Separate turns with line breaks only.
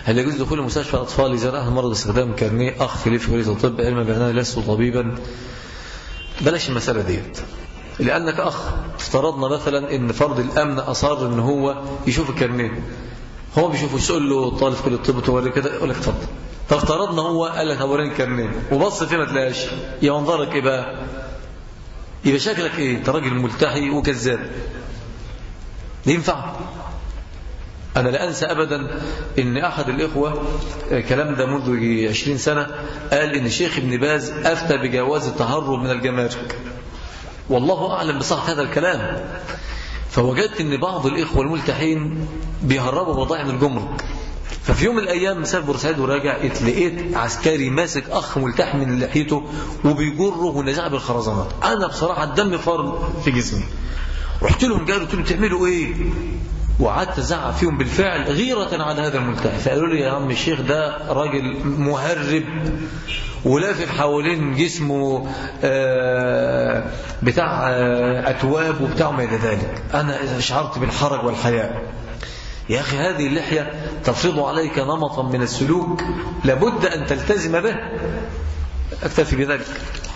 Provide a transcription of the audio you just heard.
هل يجوز دخول مستشفى أطفال إذا رأى المرض استخدام كارنيه أخ في في كلية الطب علما بأنني لست طبيبا بلاش المسألة ديت لأنك أخ افترضنا مثلا إن فرد الأمن أصر إن هو يشوف الكارنيه هو بيشوف يسأل له طالب كلية الطب توري كده يقول لك اتفضل فافترضنا هو قال لك هوريني الكارنيه وبص فيه ما تلاقاش يا منظرك إيه بقى يبقى شكلك إيه أنت راجل ملتحي وكذاب ينفع أنا لا أنسى أبدا أن أحد الإخوة كلام ده منذ عشرين سنة قال أن الشيخ ابن باز أفتى بجواز التهرب من الجمارك والله أعلم بصحة هذا الكلام فوجدت أن بعض الإخوة الملتحين بيهربوا بضائع من الجمرك ففي يوم من الأيام مسافر بورسعيد وراجع لقيت عسكري ماسك أخ ملتحي من لحيته وبيجره ونزع بالخرزانات أنا بصراحة الدم فار في جسمي رحت لهم قالوا قلت لهم تعملوا إيه وقعدت ازعق فيهم بالفعل غيرة على هذا الملتحي فقالوا لي يا عم الشيخ ده راجل مهرب ولافف حوالين جسمه بتاع أتواب وبتاع ما إلى ذلك أنا شعرت بالحرج والحياء يا أخي هذه اللحية تفرض عليك نمطا من السلوك لابد أن تلتزم به أكتفي بذلك